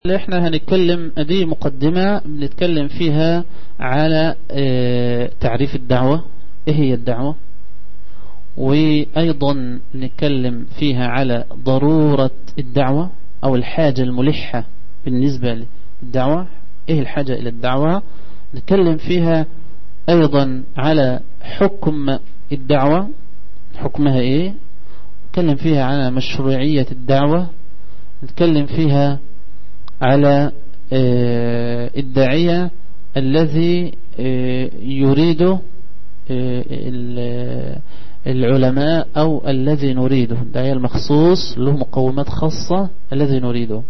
اللي احنا هنتكلم دي مقدمة بنتكلم فيها على اه تعريف الدعوة ايه هي الدعوة وايضا نتكلم فيها على ضرورة الدعوة او الحاجة الملحة بالنسبة للدعوة ايه الحاجة الى الدعوة نتكلم فيها ايضا على حكم الدعوة حكمها ايه نتكلم فيها على مشروعية الدعوة نتكلم فيها على الداعية الذي يريد العلماء أو الذي نريده الداعية المخصوص له مقومات خاصة الذي نريده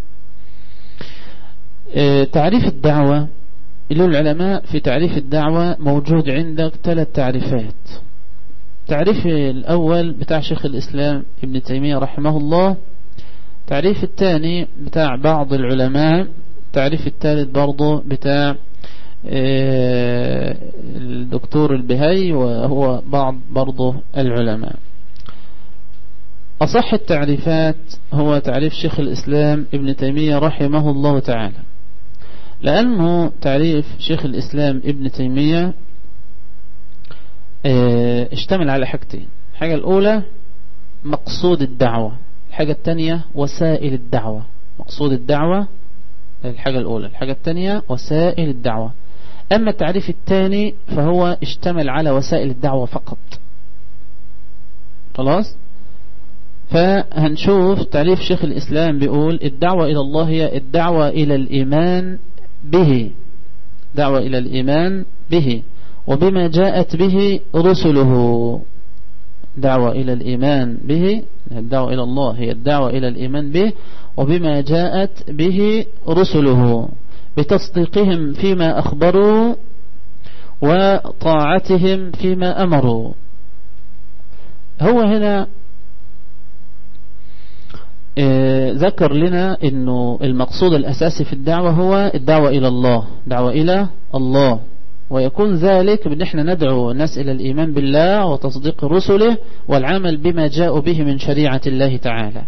تعريف الدعوة له العلماء في تعريف الدعوة موجود عندك ثلاث تعريفات التعريف الأول بتاع شيخ الإسلام ابن تيمية رحمه الله التعريف الثاني بتاع بعض العلماء التعريف الثالث برضه بتاع الدكتور البهي وهو بعض برضه العلماء أصح التعريفات هو تعريف شيخ الإسلام ابن تيمية رحمه الله تعالى لأنه تعريف شيخ الإسلام ابن تيمية اشتمل على حاجتين الحاجة الأولى مقصود الدعوة الحاجة الثانية وسائل الدعوة مقصود الدعوة الحاجة الأولى الحاجة الثانية وسائل الدعوة أما التعريف الثاني فهو اشتمل على وسائل الدعوة فقط خلاص فهنشوف تعريف شيخ الإسلام بيقول الدعوة إلى الله هي الدعوة إلى الإيمان به دعوة إلى الإيمان به وبما جاءت به رسله دعوة إلى الإيمان به الدعوة إلى الله هي الدعوة إلى الإيمان به وبما جاءت به رسله بتصديقهم فيما أخبروا وطاعتهم فيما أمروا هو هنا ذكر لنا أنه المقصود الأساسي في الدعوة هو الدعوة إلى الله دعوة إلى الله ويكون ذلك بأن احنا ندعو الناس إلى الإيمان بالله وتصديق رسله والعمل بما جاء به من شريعة الله تعالى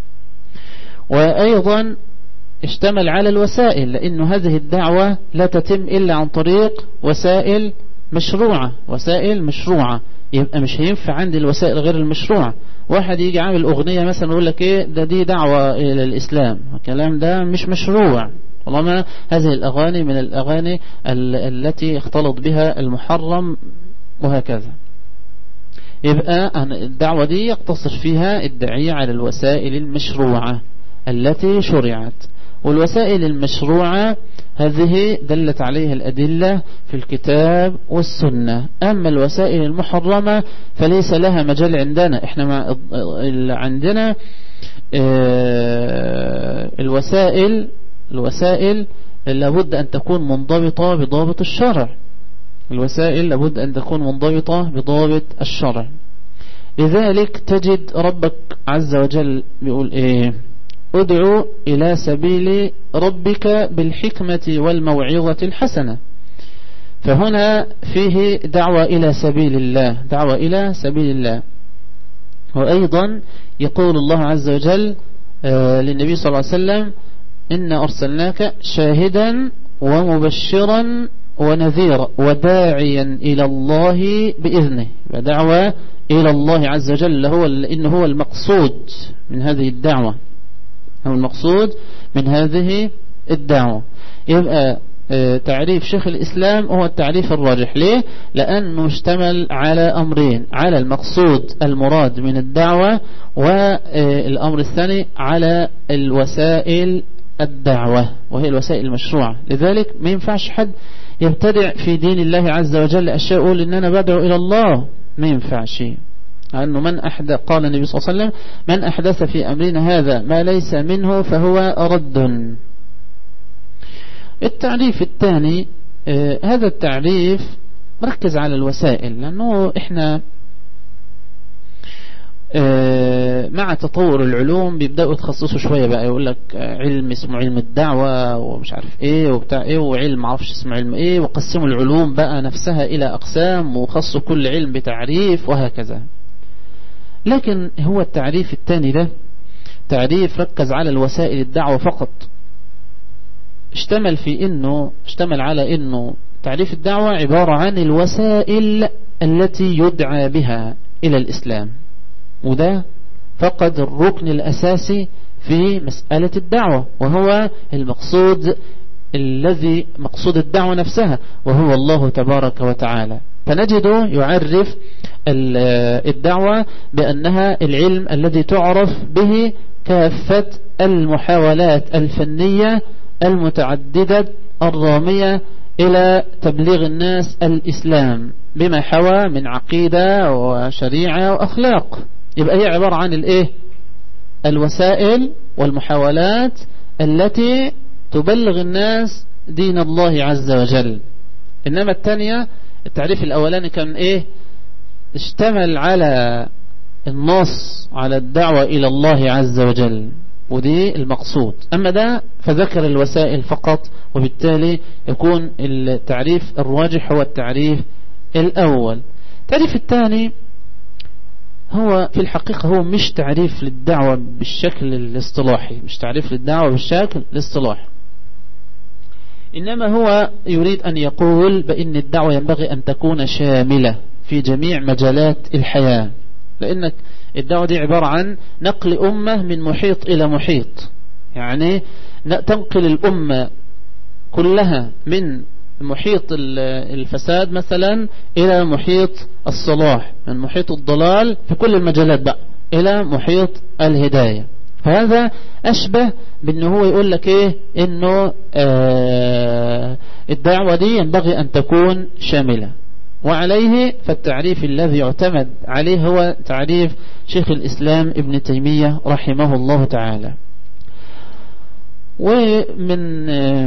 وأيضا اشتمل على الوسائل لأن هذه الدعوة لا تتم إلا عن طريق وسائل مشروعة وسائل مشروعة يبقى مش هينفع عندي الوسائل غير المشروعة واحد يجي عامل أغنية مثلا يقول لك إيه ده دي دعوة إلى الإسلام الكلام ده مش مشروع طالما هذه الأغاني من الأغاني التي اختلط بها المحرم وهكذا يبقى الدعوة دي يقتصر فيها الداعية على الوسائل المشروعة التي شرعت والوسائل المشروعة هذه دلت عليها الأدلة في الكتاب والسنة أما الوسائل المحرمة فليس لها مجال عندنا احنا ما عندنا الوسائل الوسائل لابد أن تكون منضبطة بضابط الشرع الوسائل لابد أن تكون منضبطة بضابط الشرع لذلك تجد ربك عز وجل بيقول إيه ادعو إلى سبيل ربك بالحكمة والموعظة الحسنة فهنا فيه دعوة إلى سبيل الله دعوة إلى سبيل الله وأيضا يقول الله عز وجل للنبي صلى الله عليه وسلم إنا أرسلناك شاهدا ومبشرا ونذيرا وداعيا إلى الله بإذنه ودعوة إلى الله عز وجل هو إن هو المقصود من هذه الدعوة هو المقصود من هذه الدعوة يبقى تعريف شيخ الإسلام هو التعريف الراجح ليه؟ لأنه اشتمل على أمرين على المقصود المراد من الدعوة والأمر الثاني على الوسائل الدعوة وهي الوسائل المشروعة لذلك ما ينفعش حد يبتدع في دين الله عز وجل أشياء يقول إن أنا بدعو إلى الله ما ينفعش لأنه من أحدث قال النبي صلى الله عليه وسلم من أحدث في أمرنا هذا ما ليس منه فهو رد التعريف الثاني آه هذا التعريف ركز على الوسائل لأنه إحنا آه مع تطور العلوم بيبدأوا يتخصصوا شوية بقى يقول لك علم اسمه علم الدعوة ومش عارف ايه وبتاع ايه وعلم معرفش اسمه علم ايه وقسموا العلوم بقى نفسها الى اقسام وخصوا كل علم بتعريف وهكذا لكن هو التعريف الثاني ده تعريف ركز على الوسائل الدعوة فقط اشتمل في انه اشتمل على انه تعريف الدعوة عبارة عن الوسائل التي يدعى بها الى الاسلام وده فقد الركن الاساسي في مسألة الدعوة وهو المقصود الذي مقصود الدعوة نفسها وهو الله تبارك وتعالى فنجد يعرف الدعوة بأنها العلم الذي تعرف به كافة المحاولات الفنية المتعددة الرامية إلى تبليغ الناس الإسلام بما حوى من عقيدة وشريعة وأخلاق يبقى هي عبارة عن الإيه الوسائل والمحاولات التي تبلغ الناس دين الله عز وجل إنما الثانية التعريف الأولاني كان إيه اشتمل على النص على الدعوة إلى الله عز وجل ودي المقصود أما ده فذكر الوسائل فقط وبالتالي يكون التعريف الراجح هو التعريف الأول التعريف الثاني هو في الحقيقة هو مش تعريف للدعوة بالشكل الاصطلاحي مش تعريف للدعوة بالشكل الاصطلاحي إنما هو يريد أن يقول بأن الدعوة ينبغي أن تكون شاملة في جميع مجالات الحياة لأنك الدعوة دي عبارة عن نقل أمة من محيط إلى محيط يعني تنقل الأمة كلها من محيط الفساد مثلا إلى محيط الصلاح من محيط الضلال في كل المجالات بقى إلى محيط الهداية فهذا أشبه بأنه هو يقول لك إيه إنه آه الدعوة دي ينبغي أن تكون شاملة وعليه فالتعريف الذي يعتمد عليه هو تعريف شيخ الإسلام ابن تيمية رحمه الله تعالى ومن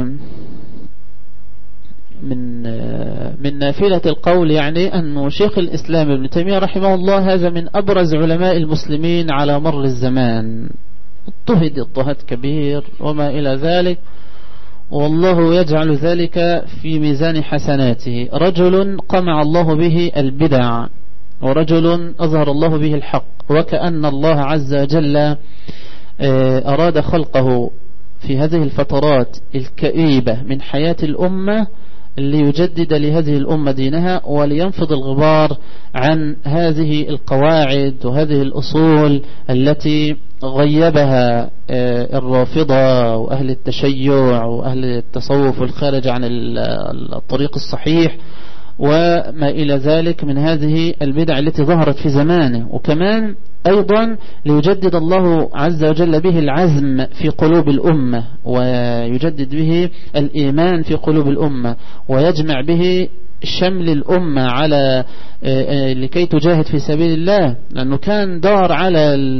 من من نافلة القول يعني أن شيخ الإسلام ابن تيمية رحمه الله هذا من أبرز علماء المسلمين على مر الزمان اضطهد اضطهاد كبير وما إلى ذلك والله يجعل ذلك في ميزان حسناته رجل قمع الله به البدع ورجل أظهر الله به الحق وكأن الله عز وجل آه، أراد خلقه في هذه الفترات الكئيبة من حياة الأمة ليجدد لهذه الأمة دينها ولينفض الغبار عن هذه القواعد وهذه الأصول التي غيبها آه، الرافضة وأهل التشيع وأهل التصوف والخارج عن الطريق الصحيح وما إلى ذلك من هذه البدع التي ظهرت في زمانه وكمان أيضا ليجدد الله عز وجل به العزم في قلوب الأمة ويجدد به الإيمان في قلوب الأمة ويجمع به شمل الأمة على آه، آه، لكي تجاهد في سبيل الله لأنه كان دار على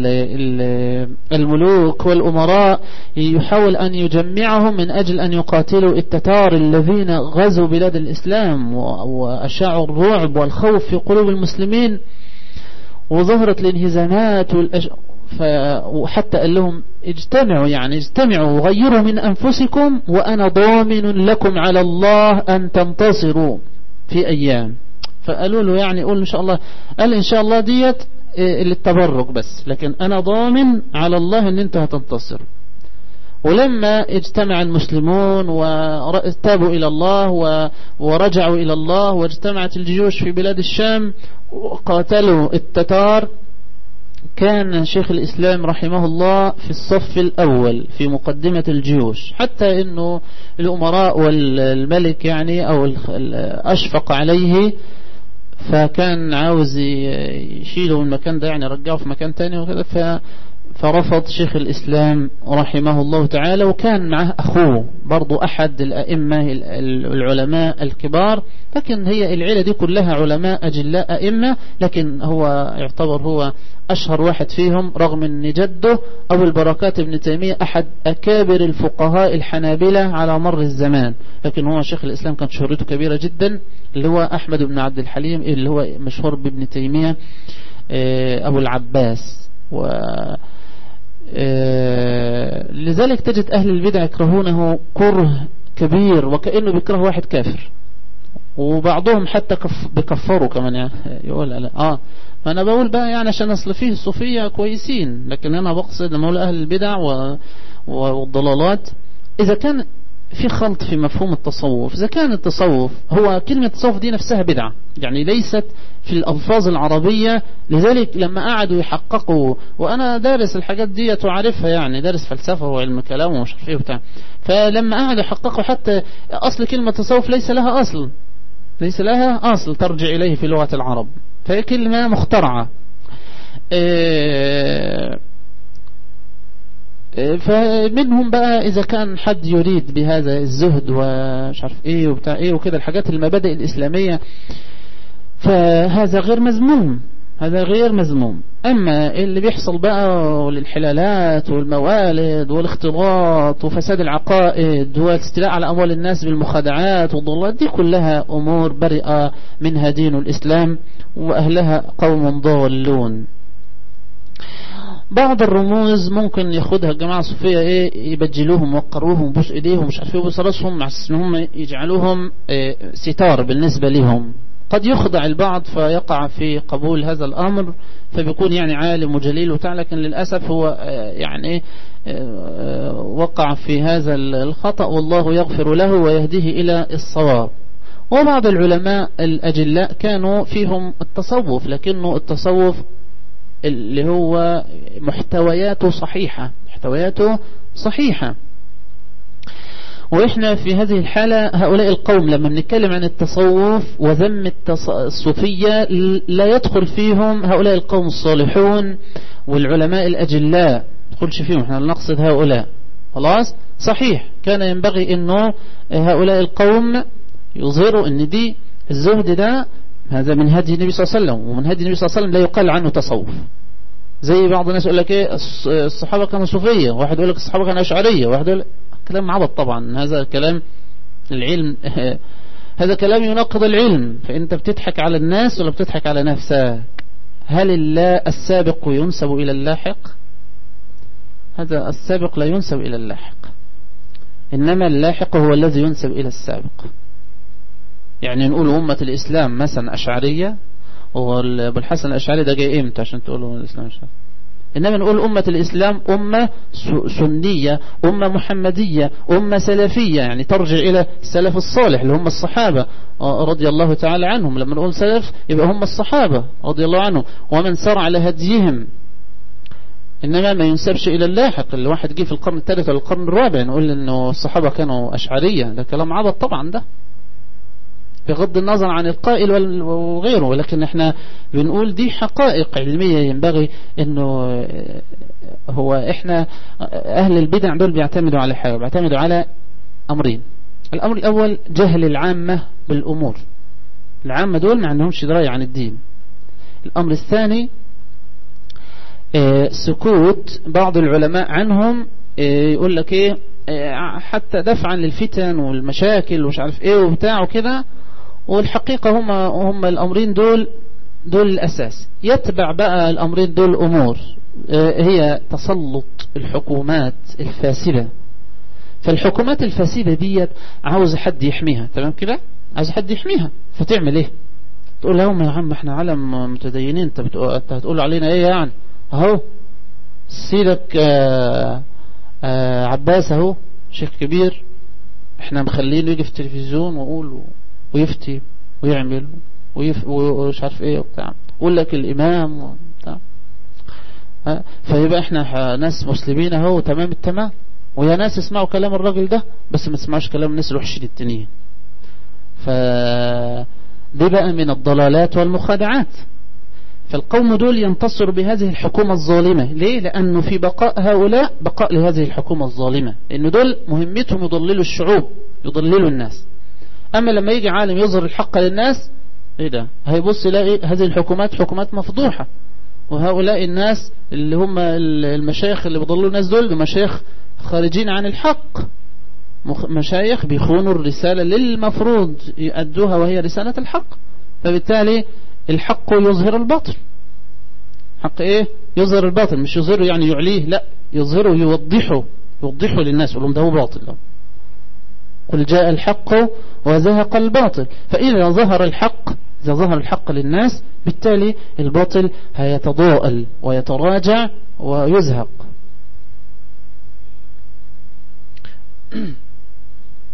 الملوك والأمراء يحاول أن يجمعهم من أجل أن يقاتلوا التتار الذين غزوا بلاد الإسلام وأشاعوا الرعب والخوف في قلوب المسلمين وظهرت الانهزامات والأج... ف... وحتى قال لهم اجتمعوا يعني اجتمعوا وغيروا من أنفسكم وأنا ضامن لكم على الله أن تنتصروا في أيام فقالوا له يعني قول إن شاء الله قال إن شاء الله ديت للتبرك بس لكن أنا ضامن على الله أن أنت هتنتصر ولما اجتمع المسلمون وتابوا إلى الله ورجعوا إلى الله واجتمعت الجيوش في بلاد الشام وقاتلوا التتار كان شيخ الإسلام رحمه الله في الصف الأول في مقدمة الجيوش حتى أنه الأمراء والملك يعني أو أشفق عليه فكان عاوز يشيله من المكان ده يعني رجعه في مكان تاني وكذا فرفض شيخ الإسلام رحمه الله تعالى وكان معه أخوه برضو أحد الأئمة العلماء الكبار لكن هي العيلة دي كلها علماء أجلاء أئمة لكن هو يعتبر هو أشهر واحد فيهم رغم أن جده أبو البركات ابن تيمية أحد أكابر الفقهاء الحنابلة على مر الزمان لكن هو شيخ الإسلام كانت شهرته كبيرة جدا اللي هو أحمد بن عبد الحليم اللي هو مشهور بابن تيمية آه، أبو العباس و آه، لذلك تجد أهل البدع يكرهونه كره كبير وكأنه بيكره واحد كافر وبعضهم حتى كف بكفروا كمان يعني يقول لا اه ما انا بقول بقى يعني عشان اصل فيه الصوفيه كويسين لكن انا بقصد لما اقول اهل البدع والضلالات اذا كان في خلط في مفهوم التصوف إذا كان التصوف هو كلمة تصوف دي نفسها بدعة يعني ليست في الألفاظ العربية لذلك لما قعدوا يحققوا وأنا دارس الحاجات دي تعرفها يعني دارس فلسفة وعلم كلام ومش عارف ايه وبتاع فلما قعدوا يحققوا حتى أصل كلمة تصوف ليس لها أصل ليس لها أصل ترجع إليه في لغة العرب فهي كلمة مخترعة إيه فمنهم بقى إذا كان حد يريد بهذا الزهد ومش عارف إيه وبتاع إيه وكده الحاجات المبادئ الإسلامية فهذا غير مذموم هذا غير مذموم أما اللي بيحصل بقى للحلالات والموالد والاختلاط وفساد العقائد والاستيلاء على أموال الناس بالمخادعات والضلالات دي كلها أمور برئة منها دين الإسلام وأهلها قوم ضالون بعض الرموز ممكن ياخدها الجماعة الصوفية ايه يبجلوهم ويوقروهم بوس ايديهم مش عارف ايه وبوس راسهم مع ان هم يجعلوهم إيه ستار بالنسبة لهم قد يخضع البعض فيقع في قبول هذا الامر فبيكون يعني عالم وجليل وبتاع لكن للأسف هو يعني وقع في هذا الخطأ والله يغفر له ويهديه إلى الصواب وبعض العلماء الأجلاء كانوا فيهم التصوف لكنه التصوف اللي هو محتوياته صحيحة محتوياته صحيحة وإحنا في هذه الحالة هؤلاء القوم لما بنتكلم عن التصوف وذم الصوفية لا يدخل فيهم هؤلاء القوم الصالحون والعلماء الأجلاء يدخلش فيهم احنا نقصد هؤلاء خلاص صحيح كان ينبغي انه هؤلاء القوم يظهروا ان دي الزهد ده هذا من هدي النبي صلى الله عليه وسلم ومن هدي النبي صلى الله عليه وسلم لا يقال عنه تصوف زي بعض الناس يقول لك ايه الصحابة كانوا صوفية واحد يقول لك الصحابة كانوا أشعرية واحد يقول كلام عبط طبعا هذا كلام العلم هذا كلام يناقض العلم فانت بتضحك على الناس ولا بتضحك على نفسك هل الله السابق ينسب إلى اللاحق هذا السابق لا ينسب إلى اللاحق إنما اللاحق هو الذي ينسب إلى السابق يعني نقول أمة الإسلام مثلا أشعرية وابو الحسن الأشعري ده جاي إمتى عشان تقولوا الإسلام أشعري إنما نقول أمة الإسلام أمة سنية أمة محمدية أمة سلفية يعني ترجع إلى السلف الصالح اللي هم الصحابة رضي الله تعالى عنهم لما نقول سلف يبقى هم الصحابة رضي الله عنهم ومن سار على هديهم إنما ما ينسبش إلى اللاحق اللي واحد جه في القرن الثالث ولا القرن الرابع نقول إنه الصحابة كانوا أشعرية ده كلام عبط طبعا ده بغض النظر عن القائل وغيره ولكن احنا بنقول دي حقائق علمية ينبغي انه هو احنا اهل البدع دول بيعتمدوا على حاجة بيعتمدوا على امرين الامر الاول جهل العامة بالامور العامة دول ما عندهمش دراية عن الدين الامر الثاني سكوت بعض العلماء عنهم يقول لك ايه حتى دفعا للفتن والمشاكل ومش عارف ايه وبتاع وكده والحقيقة هم هم الأمرين دول دول الأساس يتبع بقى الأمرين دول أمور هي تسلط الحكومات الفاسدة فالحكومات الفاسدة ديت عاوز حد يحميها تمام كده عاوز حد يحميها فتعمل ايه تقول لهم يا عم احنا علم متدينين انت انت هتقول علينا ايه يعني اهو سيدك آآ آآ عباس اهو شيخ كبير احنا مخلينه يجي في التلفزيون ويقول ويفتي ويعمل ويف ومش عارف ايه وبتاع يقول لك الامام وبتاع فيبقى احنا ناس مسلمين اهو تمام التمام ويا ناس اسمعوا كلام الراجل ده بس ما تسمعوش كلام الناس الوحشين التانيين ف دي بقى من الضلالات والمخادعات فالقوم دول ينتصروا بهذه الحكومة الظالمة ليه؟ لأنه في بقاء هؤلاء بقاء لهذه الحكومة الظالمة لأن دول مهمتهم يضللوا الشعوب يضللوا الناس أما لما يجي عالم يظهر الحق للناس إيه ده هيبص يلاقي هذه الحكومات حكومات مفضوحة وهؤلاء الناس اللي هم المشايخ اللي بيضلوا الناس دول مشايخ خارجين عن الحق مشايخ بيخونوا الرسالة للمفروض يؤدوها وهي رسالة الحق فبالتالي الحق يظهر الباطل حق ايه يظهر الباطل مش يظهره يعني يعليه لا يظهره يوضحه يوضحه للناس يقول لهم ده هو باطل لهم. قل جاء الحق وزهق الباطل فإذا ظهر الحق إذا ظهر الحق للناس بالتالي الباطل هيتضاءل ويتراجع ويزهق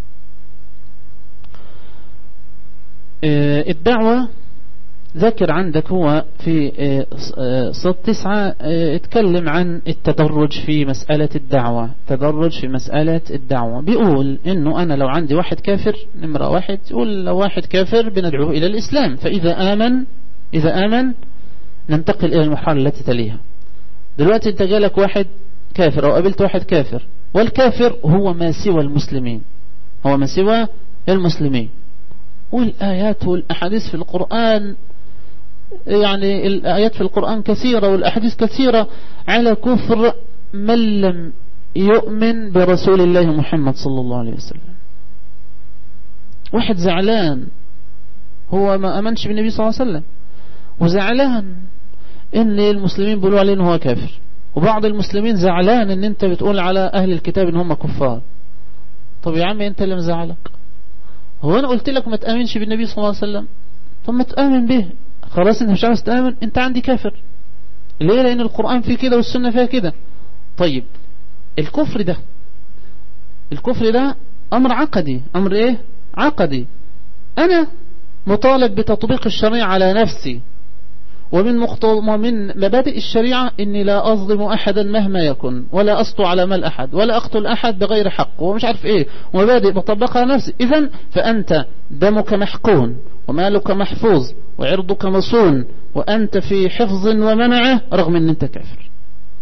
الدعوة ذكر عندك هو في صد تسعة اتكلم عن التدرج في مسألة الدعوة تدرج في مسألة الدعوة بيقول انه انا لو عندي واحد كافر نمرة واحد يقول لو واحد كافر بندعوه الى الاسلام فاذا امن اذا امن ننتقل الى المرحلة التي تليها دلوقتي انت جالك واحد كافر او قابلت واحد كافر والكافر هو ما سوى المسلمين هو ما سوى المسلمين والآيات والأحاديث في القرآن يعني الآيات في القرآن كثيرة والأحاديث كثيرة على كفر من لم يؤمن برسول الله محمد صلى الله عليه وسلم واحد زعلان هو ما أمنش بالنبي صلى الله عليه وسلم وزعلان ان المسلمين بيقولوا عليه ان هو كافر وبعض المسلمين زعلان ان انت بتقول على اهل الكتاب ان هم كفار طب يا عم انت اللي مزعلك هو انا قلت لك ما تآمنش بالنبي صلى الله عليه وسلم طب ما تآمن به خلاص انت مش عاوز تآمن انت عندي كافر ليه لان القرآن فيه كده والسنة فيها كده طيب الكفر ده الكفر ده امر عقدي امر ايه عقدي انا مطالب بتطبيق الشريعة على نفسي ومن ومن مبادئ الشريعة اني لا اظلم احدا مهما يكن ولا اسطو على مال احد ولا اقتل احد بغير حق ومش عارف ايه ومبادئ بطبقها نفسي اذا فانت دمك محقون ومالك محفوظ وعرضك مصون وانت في حفظ ومنعه رغم ان انت كافر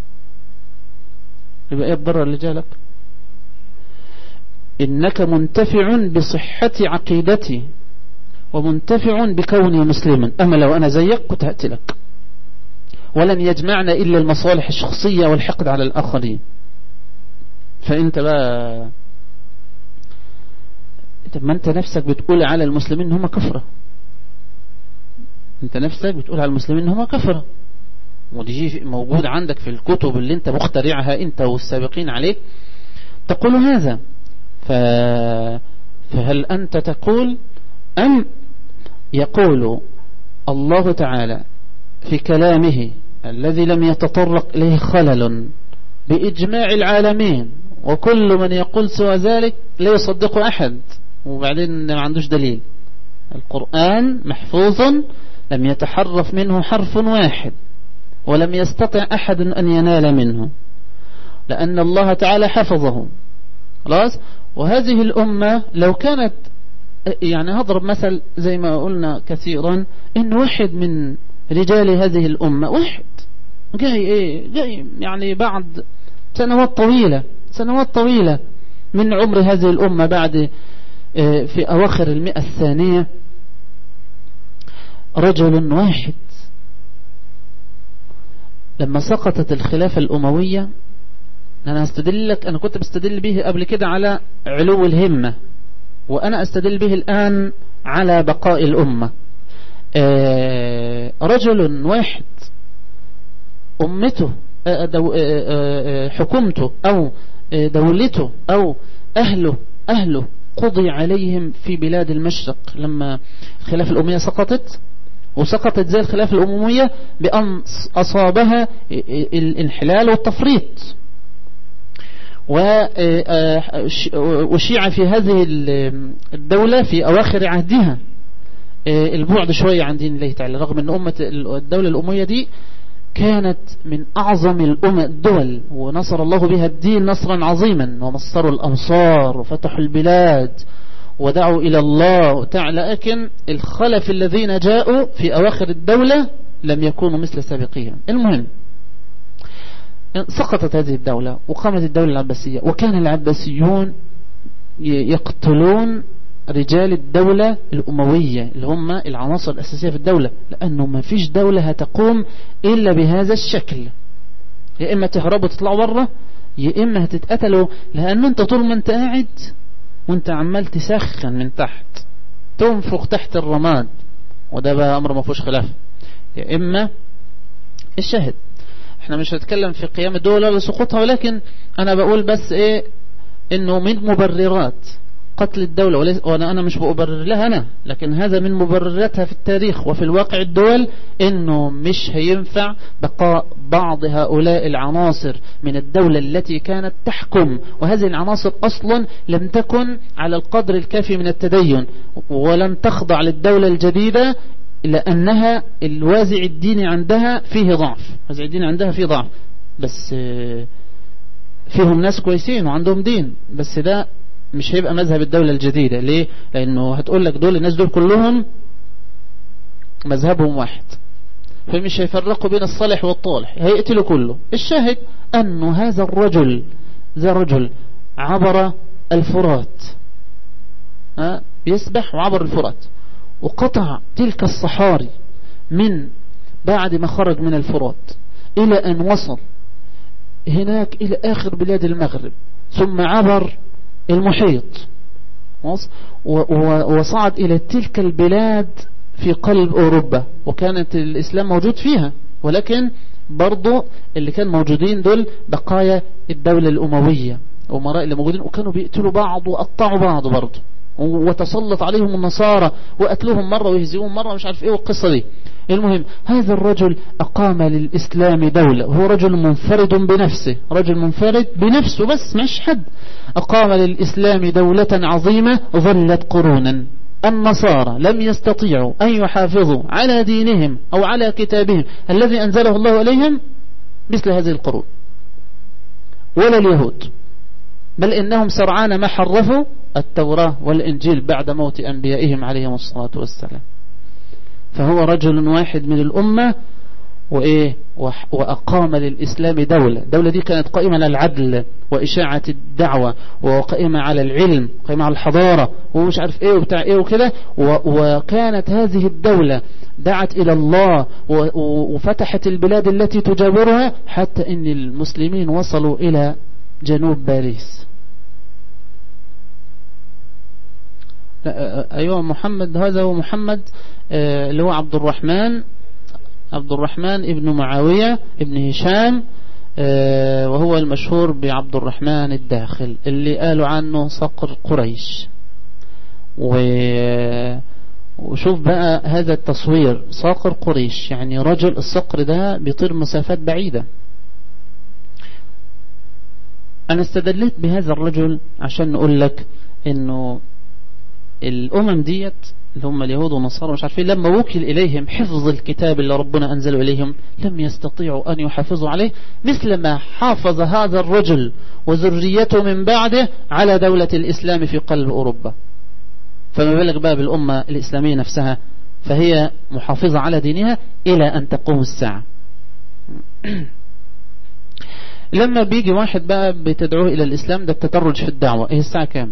يبقى ايه الضرر اللي جالك انك منتفع بصحة عقيدتي ومنتفع بكوني مسلما أما لو أنا زيك كنت هأتلك ولن يجمعنا إلا المصالح الشخصية والحقد على الآخرين فأنت بقى طب ما أنت نفسك بتقول على المسلمين إن هم كفرة أنت نفسك بتقول على المسلمين إن هم كفرة ودي موجود عندك في الكتب اللي أنت مخترعها أنت والسابقين عليك تقول هذا ف... فهل أنت تقول أم يقول الله تعالى في كلامه الذي لم يتطرق إليه خلل بإجماع العالمين وكل من يقول سوى ذلك لا يصدق أحد وبعدين ما عندوش دليل القرآن محفوظ لم يتحرف منه حرف واحد ولم يستطع أحد أن ينال منه لأن الله تعالى حفظه خلاص وهذه الأمة لو كانت يعني هضرب مثل زي ما قلنا كثيرا ان واحد من رجال هذه الأمة واحد جاي ايه جاي يعني بعد سنوات طويلة سنوات طويلة من عمر هذه الأمة بعد في أواخر المئة الثانية رجل واحد لما سقطت الخلافة الأموية أنا استدل لك أنا كنت بستدل به قبل كده على علو الهمة وأنا أستدل به الآن على بقاء الأمة رجل واحد أمته حكومته أو دولته أو أهله أهله قضي عليهم في بلاد المشرق لما الخلافة الأمية سقطت وسقطت زي الخلافة الأموية بأن أصابها الانحلال والتفريط وشيع في هذه الدولة في أواخر عهدها البعد شوية عن دين الله تعالى رغم أن أمة الدولة الأموية دي كانت من أعظم الأمم الدول ونصر الله بها الدين نصرا عظيما ومصروا الأمصار وفتحوا البلاد ودعوا إلى الله تعالى لكن الخلف الذين جاءوا في أواخر الدولة لم يكونوا مثل سابقيهم المهم سقطت هذه الدولة وقامت الدولة العباسية وكان العباسيون يقتلون رجال الدولة الأموية اللي هم العناصر الأساسية في الدولة لأنه ما فيش دولة هتقوم إلا بهذا الشكل يا إما تهربوا تطلعوا بره يا إما هتتقتلوا لأنه أنت طول ما أنت قاعد وأنت عمال تسخن من تحت تنفخ تحت الرماد وده بقى أمر ما فيهوش خلاف يا إما الشاهد احنا مش هنتكلم في قيام الدولة ولا سقوطها ولكن انا بقول بس ايه انه من مبررات قتل الدولة وليس وأنا أنا مش بأبرر لها أنا لكن هذا من مبرراتها في التاريخ وفي الواقع الدول إنه مش هينفع بقاء بعض هؤلاء العناصر من الدولة التي كانت تحكم وهذه العناصر أصلا لم تكن على القدر الكافي من التدين ولن تخضع للدولة الجديدة لأنها الوازع الديني عندها فيه ضعف الوازع الديني عندها فيه ضعف بس فيهم ناس كويسين وعندهم دين بس ده مش هيبقى مذهب الدولة الجديدة ليه لأنه هتقول لك دول الناس دول كلهم مذهبهم واحد فمش هيفرقوا بين الصالح والطالح هيقتلوا كله الشاهد أنه هذا الرجل ذا رجل عبر الفرات ها يسبح وعبر الفرات وقطع تلك الصحاري من بعد ما خرج من الفرات إلى أن وصل هناك إلى آخر بلاد المغرب ثم عبر المحيط وصعد إلى تلك البلاد في قلب أوروبا وكانت الإسلام موجود فيها ولكن برضو اللي كان موجودين دول بقايا الدولة الأموية أمراء اللي موجودين وكانوا بيقتلوا بعض وقطعوا بعض برضو وتسلط عليهم النصارى وقتلوهم مرة ويهزئوهم مرة مش عارف ايه والقصة دي المهم هذا الرجل أقام للإسلام دولة هو رجل منفرد بنفسه رجل منفرد بنفسه بس مش حد أقام للإسلام دولة عظيمة ظلت قرونا النصارى لم يستطيعوا أن يحافظوا على دينهم أو على كتابهم الذي أنزله الله عليهم مثل هذه القرون ولا اليهود بل إنهم سرعان ما حرفوا التوراة والإنجيل بعد موت أنبيائهم عليهم الصلاة والسلام فهو رجل واحد من الأمة وإيه وأقام للإسلام دولة دولة دي كانت قائمة على العدل وإشاعة الدعوة وقائمة على العلم قائمة على الحضارة ومش عارف إيه وبتاع إيه وكده وكانت هذه الدولة دعت إلى الله وفتحت البلاد التي تجاورها حتى إن المسلمين وصلوا إلى جنوب باريس أيوة محمد هذا هو محمد اللي هو عبد الرحمن عبد الرحمن ابن معاوية ابن هشام وهو المشهور بعبد الرحمن الداخل اللي قالوا عنه صقر قريش وشوف بقى هذا التصوير صقر قريش يعني رجل الصقر ده بيطير مسافات بعيدة أنا استدلت بهذا الرجل عشان نقول لك إنه الأمم ديت اللي هم اليهود والنصارى مش عارفين لما وكل إليهم حفظ الكتاب اللي ربنا أنزله إليهم لم يستطيعوا أن يحافظوا عليه مثل ما حافظ هذا الرجل وذريته من بعده على دولة الإسلام في قلب أوروبا فما بالك بقى بالأمة الإسلامية نفسها فهي محافظة على دينها إلى أن تقوم الساعة لما بيجي واحد بقى بتدعوه إلى الإسلام ده التدرج في الدعوة إيه الساعة كام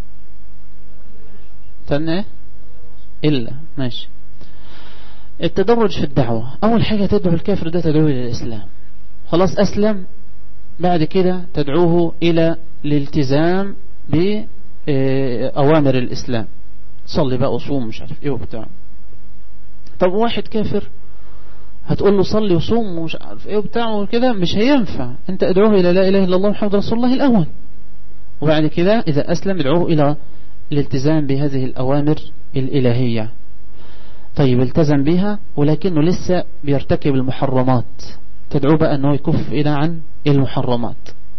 استنى إلا ماشي التدرج في الدعوة أول حاجة تدعو الكافر ده تدعوه إلى الإسلام خلاص أسلم بعد كده تدعوه إلى الالتزام بأوامر الإسلام صلي بقى وصوم مش عارف إيه وبتاع طب واحد كافر هتقول له صلي وصوم ومش عارف إيه وبتاع وكده مش هينفع أنت ادعوه إلى لا إله إلا الله محمد رسول الله الأول وبعد كده إذا أسلم ادعوه إلى الالتزام بهذه الأوامر الإلهية طيب التزم بها ولكنه لسه بيرتكب المحرمات تدعو بقى أنه يكف إلى عن المحرمات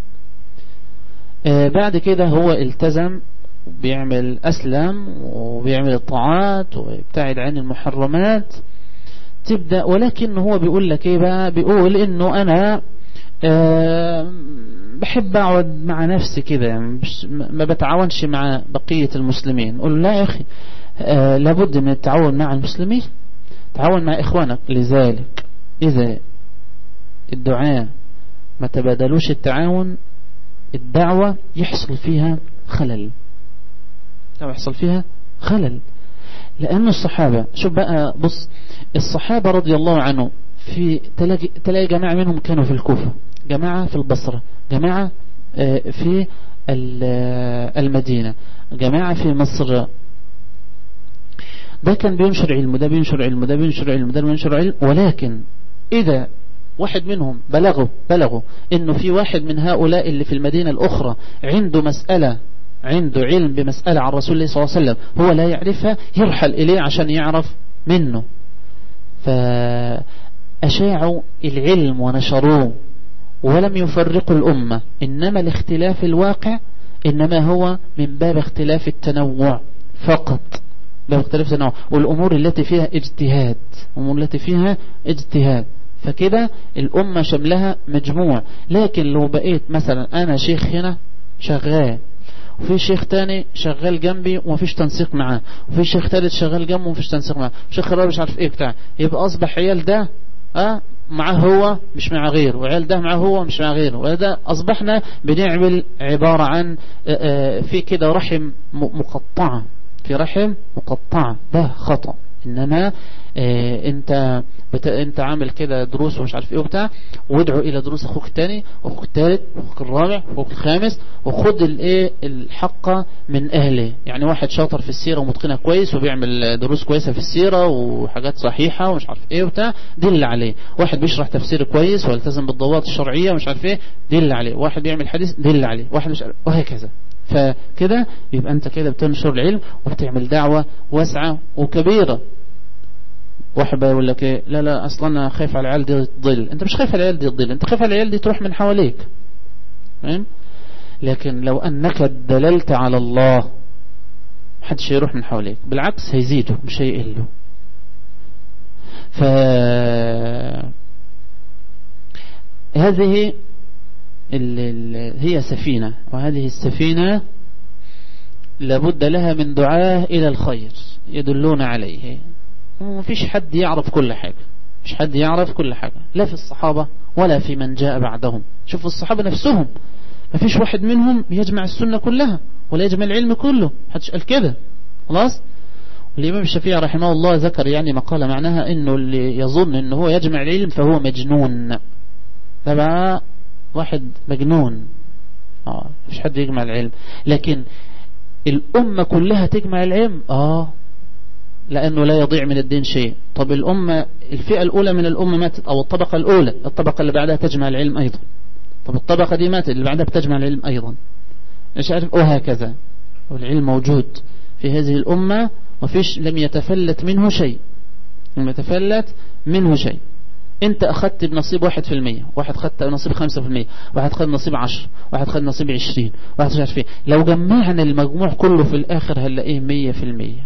آه بعد كده هو التزم بيعمل أسلم وبيعمل الطاعات ويبتعد عن المحرمات تبدأ ولكن هو بيقول لك ايه بقى بيقول انه انا أه بحب اقعد مع نفسي كده يعني ما بتعاونش مع بقية المسلمين قول لا يا اخي أه لابد من التعاون مع المسلمين تعاون مع اخوانك لذلك اذا الدعاء ما تبادلوش التعاون الدعوة يحصل فيها خلل يحصل فيها خلل لأن الصحابة شوف بقى بص الصحابة رضي الله عنهم في تلاقي, تلاقي جماعة منهم كانوا في الكوفة جماعة في البصرة جماعة في المدينة جماعة في مصر ده كان بينشر علم ده بينشر علم ده بينشر علم ده بينشر علم ولكن إذا واحد منهم بلغوا بلغوا انه في واحد من هؤلاء اللي في المدينة الاخرى عنده مسألة عنده علم بمسألة عن رسول الله صلى الله عليه وسلم هو لا يعرفها يرحل إليه عشان يعرف منه فأشاعوا العلم ونشروه ولم يفرقوا الأمة إنما الاختلاف الواقع إنما هو من باب اختلاف التنوع فقط باب اختلاف التنوع والأمور التي فيها اجتهاد الأمور التي فيها اجتهاد فكده الأمة شملها مجموع لكن لو بقيت مثلا أنا شيخ هنا شغال وفي شيخ تاني شغال جنبي ومفيش تنسيق معاه وفي شيخ تالت شغال جنبه ومفيش تنسيق معاه شيخ رابع مش عارف ايه بتاع يبقى اصبح عيال ده اه معاه هو مش مع غيره وعيال ده معاه هو مش مع غيره وده اصبحنا بنعمل عبارة عن في كده رحم مقطعة في رحم مقطعة ده خطأ انما اه انت بت... انت عامل كده دروس ومش عارف ايه وبتاع وادعو الى دروس اخوك الثاني واخوك الثالث واخوك الرابع واخوك الخامس وخد الايه الحق من اهله يعني واحد شاطر في السيره ومتقنها كويس وبيعمل دروس كويسه في السيره وحاجات صحيحه ومش عارف ايه وبتاع دل عليه واحد بيشرح تفسير كويس والتزم بالضوابط الشرعيه ومش عارف ايه دل عليه واحد بيعمل حديث دل عليه واحد مش عارف وهكذا فكده يبقى انت كده بتنشر العلم وبتعمل دعوه واسعه وكبيره واحد بقى يقول لك ايه لا لا اصلا انا خايف على العيال دي تضل انت مش خايف على العيال دي تضل انت خايف على العيال دي تروح من حواليك فاهم لكن لو انك دللت على الله محدش هيروح من حواليك بالعكس هيزيده مش هيقله ف هذه ال... ال... هي سفينة وهذه السفينة لابد لها من دعاه إلى الخير يدلون عليه ومفيش حد يعرف كل حاجة مش حد يعرف كل حاجة لا في الصحابة ولا في من جاء بعدهم شوفوا الصحابة نفسهم مفيش واحد منهم يجمع السنة كلها ولا يجمع العلم كله حدش قال كده خلاص الإمام الشافعي رحمه الله ذكر يعني مقالة معناها انه اللي يظن انه هو يجمع العلم فهو مجنون ده بقى واحد مجنون اه مش حد يجمع العلم لكن الأمة كلها تجمع العلم اه لأنه لا يضيع من الدين شيء طب الأمة الفئة الأولى من الأمة ماتت أو الطبقة الأولى الطبقة اللي بعدها تجمع العلم أيضا طب الطبقة دي ماتت اللي بعدها بتجمع العلم أيضا مش عارف وهكذا والعلم موجود في هذه الأمة وفيش لم يتفلت منه شيء لم يتفلت منه شيء انت اخذت بنصيب واحد في المية واحد خدت بنصيب خمسة في المية واحد خد نصيب عشر واحد خد نصيب عشرين واحد مش عارف ايه لو جمعنا المجموع كله في الاخر هنلاقيه مية في المية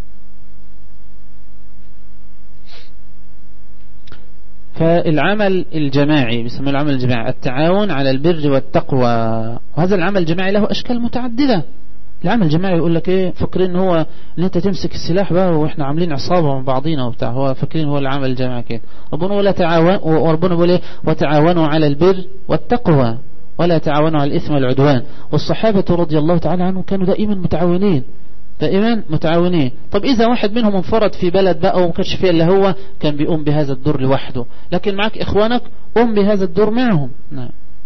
فالعمل الجماعي بيسموه العمل الجماعي التعاون على البر والتقوى وهذا العمل الجماعي له أشكال متعددة العمل الجماعي يقول لك ايه فاكرين ان هو ان انت تمسك السلاح بقى واحنا عاملين عصابه مع بعضينا وبتاع هو فاكرين هو العمل الجماعي كده ربنا ولا تعاون وربنا بيقول ايه وتعاونوا على البر والتقوى ولا تعاونوا على الاثم والعدوان والصحابه رضي الله تعالى عنهم كانوا دائما متعاونين دائما متعاونين طب إذا واحد منهم انفرد في بلد بقى وما كانش فيه إلا هو كان بيقوم بهذا الدور لوحده لكن معك إخوانك قم بهذا الدور معهم نعم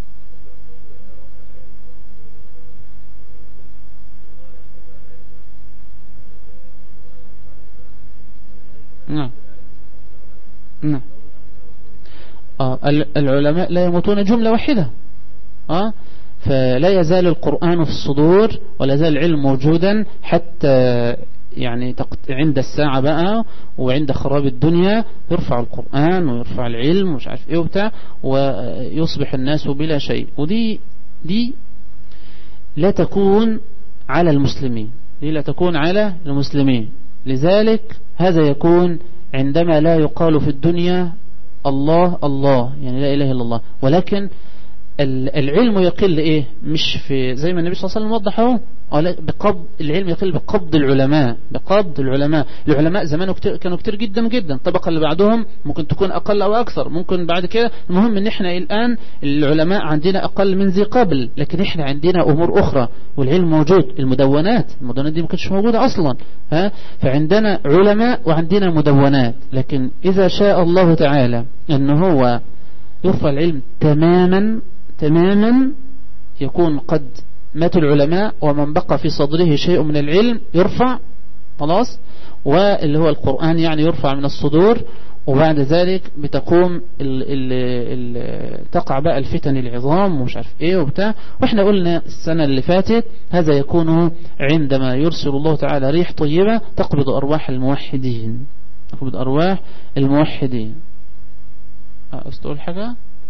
نعم نعم آه العلماء لا يموتون جملة واحدة آه فلا يزال القرآن في الصدور ولا يزال العلم موجودا حتى يعني عند الساعة بقى وعند خراب الدنيا يرفع القرآن ويرفع العلم ومش عارف ايه وبتاع ويصبح الناس بلا شيء ودي دي لا تكون على المسلمين دي لا تكون على المسلمين لذلك هذا يكون عندما لا يقال في الدنيا الله الله يعني لا إله إلا الله ولكن العلم يقل ايه مش في زي ما النبي صلى الله عليه وسلم وضح اهو بقبض العلم يقل بقبض العلماء بقبض العلماء العلماء زمان كتير كانوا كتير جدا جدا الطبقه اللي بعدهم ممكن تكون اقل او اكثر ممكن بعد كده المهم ان احنا الان العلماء عندنا اقل من ذي قبل لكن احنا عندنا امور اخرى والعلم موجود المدونات المدونات دي ما كانتش موجوده اصلا ها فعندنا علماء وعندنا مدونات لكن اذا شاء الله تعالى ان هو يرفع العلم تماما تماما يكون قد مات العلماء ومن بقى في صدره شيء من العلم يرفع خلاص واللي هو القرآن يعني يرفع من الصدور وبعد ذلك بتقوم ال ال ال تقع بقى الفتن العظام ومش عارف ايه وبتاع واحنا قلنا السنة اللي فاتت هذا يكون عندما يرسل الله تعالى ريح طيبة تقبض أرواح الموحدين تقبض أرواح الموحدين أستقول حاجة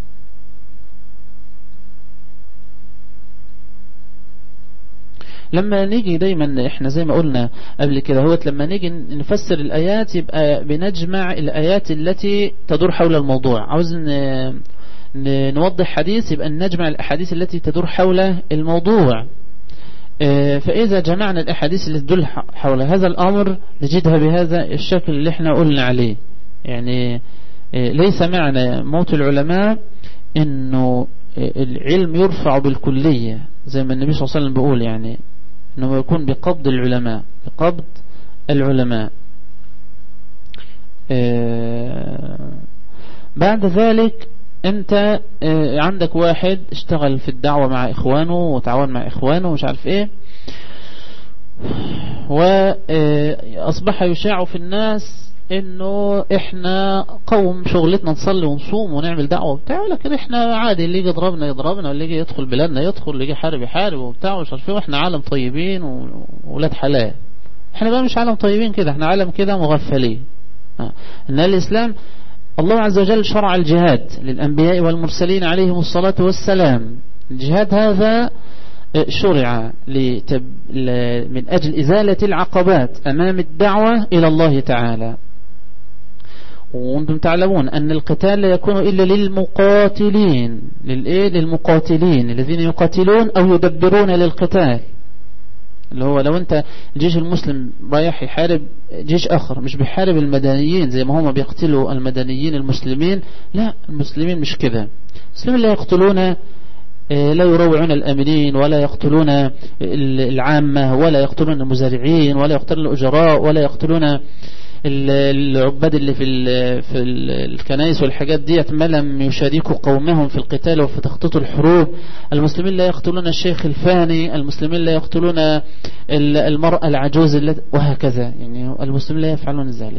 لما نيجي دايما احنا زي ما قلنا قبل كده هوت لما نيجي نفسر الآيات يبقى بنجمع الآيات التي تدور حول الموضوع عاوز نوضح حديث يبقى نجمع الأحاديث التي تدور حول الموضوع فإذا جمعنا الأحاديث اللي تدل حول هذا الأمر نجدها بهذا الشكل اللي احنا قلنا عليه يعني ليس معنى موت العلماء انه العلم يرفع بالكلية زي ما النبي صلى الله عليه وسلم بيقول يعني انه يكون بقبض العلماء بقبض العلماء بعد ذلك انت عندك واحد اشتغل في الدعوة مع اخوانه وتعاون مع اخوانه ومش عارف ايه واصبح يشاع في الناس انه احنا قوم شغلتنا نصلي ونصوم ونعمل دعوه وبتاع لكن احنا عادي اللي يجي يضربنا يضربنا واللي يجي يدخل بلادنا يدخل اللي يجي يحارب يحارب وبتاع ومش عارف ايه واحنا عالم طيبين وولاد حلال احنا بقى مش عالم طيبين كده احنا عالم كده مغفلين ان الاسلام الله عز وجل شرع الجهاد للانبياء والمرسلين عليهم الصلاه والسلام الجهاد هذا شرع لتب... من أجل إزالة العقبات أمام الدعوة إلى الله تعالى وانتم تعلمون أن القتال لا يكون إلا للمقاتلين للإيه؟ للمقاتلين الذين يقاتلون أو يدبرون للقتال اللي هو لو انت الجيش المسلم رايح يحارب جيش اخر مش بيحارب المدنيين زي ما هم بيقتلوا المدنيين المسلمين لا المسلمين مش كده المسلمين لا يقتلون لا يروعون الامنين ولا يقتلون العامة ولا يقتلون المزارعين ولا يقتلون الاجراء ولا يقتلون العباد اللي في في الكنائس والحاجات ديت ما لم يشاركوا قومهم في القتال وفي تخطيط الحروب المسلمين لا يقتلون الشيخ الفاني المسلمين لا يقتلون المرأة العجوز وهكذا يعني المسلمين لا يفعلون ذلك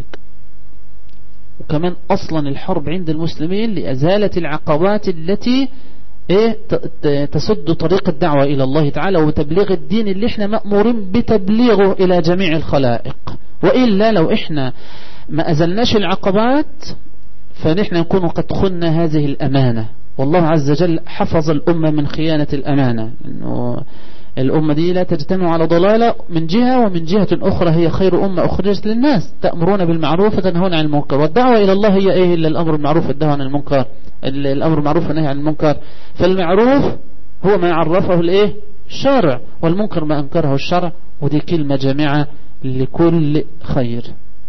وكمان أصلا الحرب عند المسلمين لأزالة العقبات التي ايه تسد طريق الدعوة الى الله تعالى وتبليغ الدين اللي احنا مأمورين بتبليغه الى جميع الخلائق وإلا لو احنا ما أزلناش العقبات فنحن نكون قد خنا هذه الأمانة والله عز وجل حفظ الأمة من خيانة الأمانة إنه الأمة دي لا تجتمع على ضلالة من جهة ومن جهة أخرى هي خير أمة أخرجت للناس تأمرون بالمعروف وتنهون عن المنكر والدعوة إلى الله هي إيه إلا الأمر بالمعروف والدعوة عن المنكر الأمر بالمعروف والنهي عن المنكر فالمعروف هو ما عرفه الإيه الشارع والمنكر ما أنكره الشرع ودي كلمة جامعة لكل خير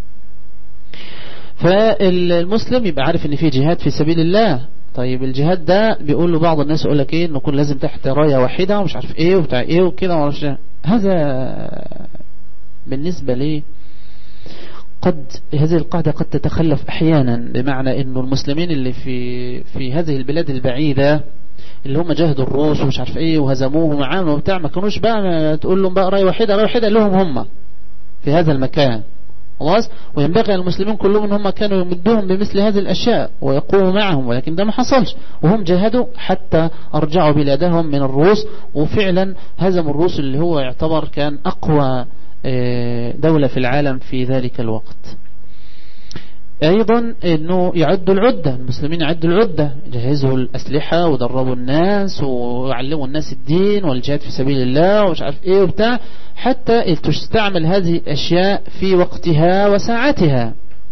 فالمسلم يبقى عارف ان في جهاد في سبيل الله طيب الجهاد ده بيقول له بعض الناس يقول لك ايه نكون لازم تحت رايه واحده ومش عارف ايه وبتاع ايه وكده ومعرفش هذا بالنسبه لي قد هذه القاعدة قد تتخلف أحيانا بمعنى أنه المسلمين اللي في في هذه البلاد البعيدة اللي هم جاهدوا الروس ومش عارف ايه وهزموهم وعملوا وبتاع ما كانوش بقى تقول لهم بقى رأي واحدة رأي واحدة لهم هم في هذا المكان خلاص وينبغي المسلمين كلهم ان هم كانوا يمدوهم بمثل هذه الاشياء ويقوموا معهم ولكن ده ما حصلش وهم جاهدوا حتى ارجعوا بلادهم من الروس وفعلا هزموا الروس اللي هو يعتبر كان اقوى دولة في العالم في ذلك الوقت ايضا انه يعدوا العدة المسلمين يعدوا العدة يجهزوا الاسلحة ودربوا الناس ويعلموا الناس الدين والجهاد في سبيل الله ومش عارف ايه وبتاع حتى تستعمل هذه الاشياء في وقتها وساعتها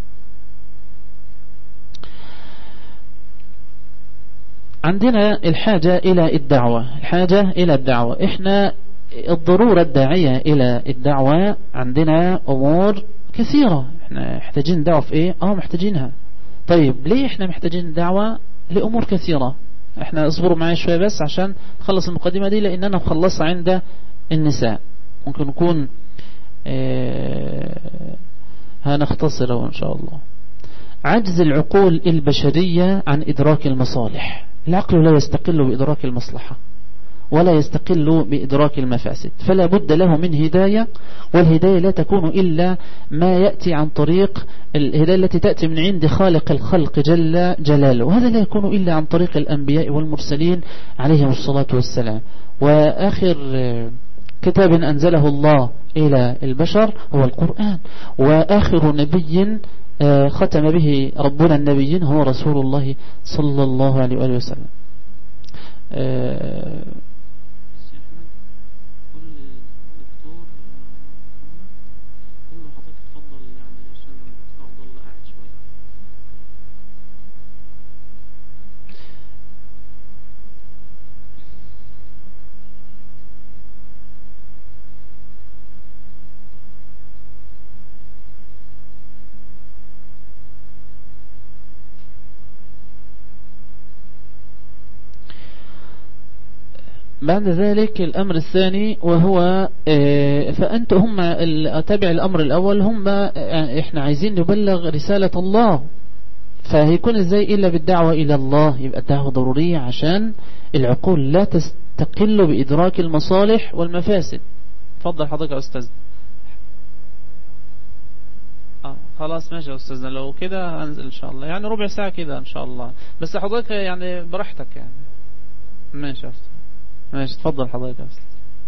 عندنا الحاجة الى الدعوة الحاجة الى الدعوة احنا الضرورة الداعية الى الدعوة عندنا امور كثيرة احنا محتاجين دعوة في ايه اه محتاجينها طيب ليه احنا محتاجين دعوة لامور كثيرة احنا اصبروا معايا شوية بس عشان نخلص المقدمة دي لان انا مخلصها عند النساء ممكن نكون اه هنختصره ان شاء الله عجز العقول البشرية عن ادراك المصالح العقل لا يستقل بادراك المصلحة ولا يستقل بإدراك المفاسد فلا بد له من هداية والهداية لا تكون إلا ما يأتي عن طريق الهداية التي تأتي من عند خالق الخلق جل جلاله وهذا لا يكون إلا عن طريق الأنبياء والمرسلين عليهم الصلاة والسلام وآخر كتاب أنزله الله إلى البشر هو القرآن وآخر نبي آه، ختم به ربنا النبيين هو رسول الله صلى الله عليه وآله وسلم آه، بعد ذلك الأمر الثاني وهو آه، فأنت هم تابع الأمر الأول هم آه، إحنا عايزين نبلغ رسالة الله فهيكون إزاي إلا بالدعوة إلى الله يبقى الدعوة ضرورية عشان العقول لا تستقل بإدراك المصالح والمفاسد فضل حضرتك يا أستاذ آه خلاص ماشي يا أستاذنا لو كده هنزل إن شاء الله يعني ربع ساعة كده إن شاء الله بس حضرتك يعني براحتك يعني ماشي يا أستاذ ماشي تفضل حضرتك أصلا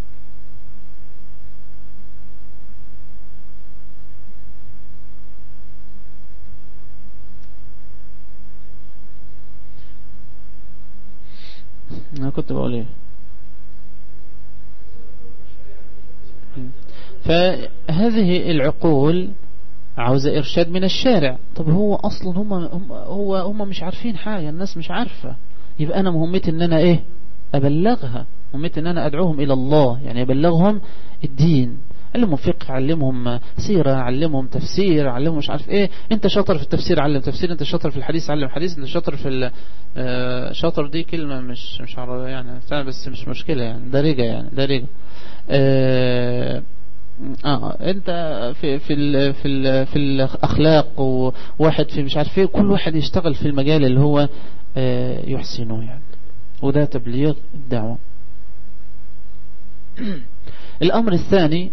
أنا كنت بقول إيه فهذه العقول عاوزة إرشاد من الشارع طب هو أصلا هم, هم هو هم مش عارفين حاجة الناس مش عارفة يبقى أنا مهمتي إن أنا إيه أبلغها مهمتي ان انا ادعوهم الى الله يعني ابلغهم الدين علمهم فقه علمهم سيرة علمهم تفسير علمهم مش عارف ايه انت شاطر في التفسير علم تفسير انت شاطر في الحديث علم حديث انت شاطر في آه، شاطر دي كلمة مش مش عارف يعني بس مش مشكلة يعني دارجة يعني دارجة اه اه انت في في ال في ال في الاخلاق وواحد في مش عارف ايه كل واحد يشتغل في المجال اللي هو اه يحسنه يعني وده تبليغ الدعوة الأمر الثاني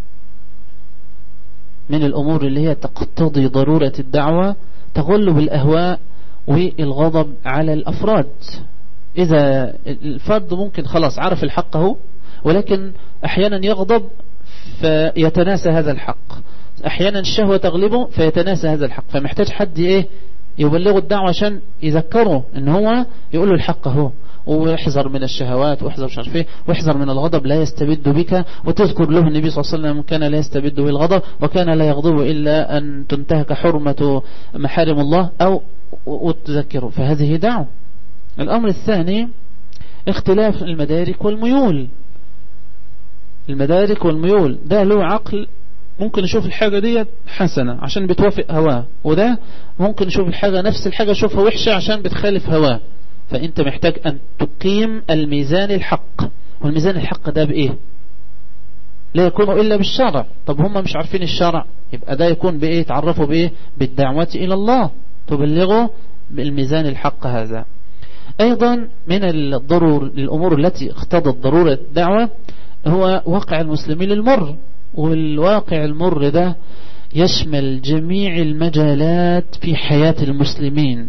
من الأمور اللي هي تقتضي ضرورة الدعوة تغلب الأهواء والغضب على الأفراد إذا الفرد ممكن خلاص عرف الحق هو ولكن أحيانا يغضب فيتناسى هذا الحق أحيانا الشهوة تغلبه فيتناسى هذا الحق فمحتاج حد إيه يبلغه الدعوة عشان يذكره ان هو يقول له الحق هو واحذر من الشهوات واحذر مش عارف ايه واحذر من الغضب لا يستبد بك وتذكر له النبي صلى الله عليه وسلم كان لا يستبد بالغضب وكان لا يغضب إلا أن تنتهك حرمة محارم الله أو وتذكره فهذه دعوة الأمر الثاني اختلاف المدارك والميول المدارك والميول ده له عقل ممكن يشوف الحاجة دي حسنة عشان بتوافق هواه وده ممكن يشوف الحاجة نفس الحاجة يشوفها وحشة عشان بتخالف هواه فانت محتاج ان تقيم الميزان الحق والميزان الحق ده بايه لا يكون الا بالشرع طب هم مش عارفين الشرع يبقى ده يكون بايه تعرفوا بايه بالدعوة الى الله تبلغوا بالميزان الحق هذا ايضا من الضرور الامور التي اقتضت ضرورة الدعوة هو واقع المسلمين المر والواقع المر ده يشمل جميع المجالات في حياة المسلمين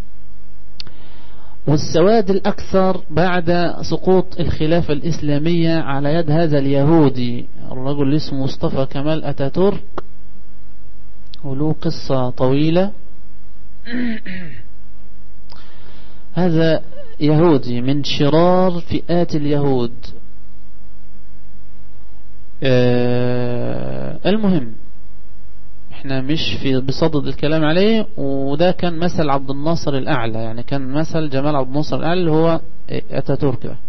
والسواد الأكثر بعد سقوط الخلافة الإسلامية على يد هذا اليهودي الرجل اللي اسمه مصطفى كمال أتاتورك وله قصة طويلة هذا يهودي من شرار فئات اليهود آه، المهم احنا مش في بصدد الكلام عليه وده كان مثل عبد الناصر الأعلى يعني كان مثل جمال عبد الناصر الأعلى اللي هو أتاتورك ده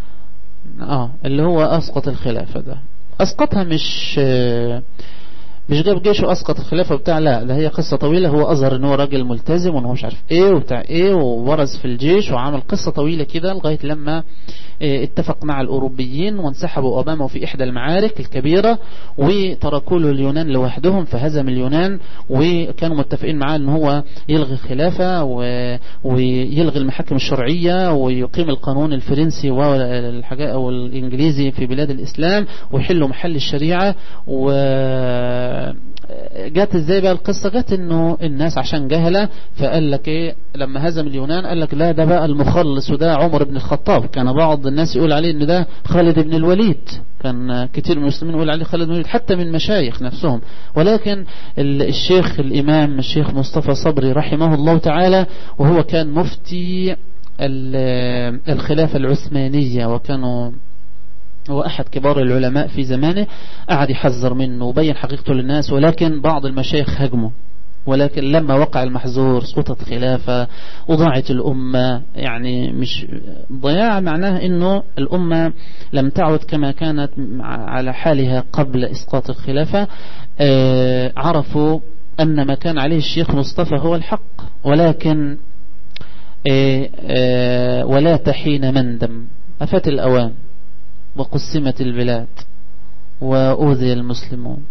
اه اللي هو أسقط الخلافة ده أسقطها مش مش جاب جيش واسقط الخلافة بتاع لا ده هي قصة طويلة هو اظهر ان هو راجل ملتزم وان هو مش عارف ايه وبتاع ايه وورث في الجيش وعمل قصة طويلة كده لغاية لما اه اتفق مع الاوروبيين وانسحبوا امامه في احدى المعارك الكبيرة وتركوا له اليونان لوحدهم فهزم اليونان وكانوا متفقين معاه ان هو يلغي الخلافة ويلغي المحاكم الشرعية ويقيم القانون الفرنسي والحاجات او الانجليزي في بلاد الاسلام ويحلوا محل الشريعة و جت ازاي بقى القصة جت انه الناس عشان جهلة فقال لك ايه لما هزم اليونان قال لك لا ده بقى المخلص وده عمر بن الخطاب كان بعض الناس يقول عليه ان ده خالد بن الوليد كان كتير من المسلمين يقول عليه خالد بن الوليد حتى من مشايخ نفسهم ولكن الشيخ الامام الشيخ مصطفى صبري رحمه الله تعالى وهو كان مفتي الخلافة العثمانية وكانوا هو أحد كبار العلماء في زمانه قعد يحذر منه وبين حقيقته للناس ولكن بعض المشايخ هجموا ولكن لما وقع المحظور سقطت خلافة وضاعت الأمة يعني مش ضياع معناه أنه الأمة لم تعد كما كانت على حالها قبل إسقاط الخلافة عرفوا أن ما كان عليه الشيخ مصطفى هو الحق ولكن ولا تحين مندم أفات الأوان وقسمت البلاد وأوذي المسلمون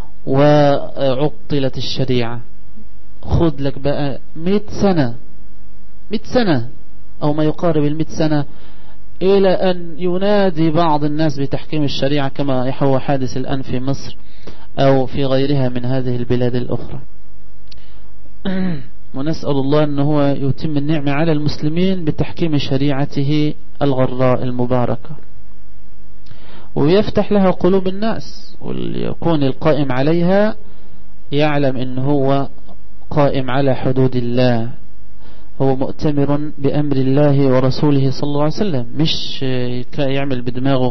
وعطلت الشريعة خذ لك بقى مئة سنة مئة سنة أو ما يقارب المئة سنة إلى أن ينادي بعض الناس بتحكيم الشريعة كما يحوى حادث الآن في مصر أو في غيرها من هذه البلاد الأخرى ونسأل الله أن هو يتم النعمة على المسلمين بتحكيم شريعته الغراء المباركة ويفتح لها قلوب الناس وليكون القائم عليها يعلم ان هو قائم على حدود الله هو مؤتمر بأمر الله ورسوله صلى الله عليه وسلم مش يعمل بدماغه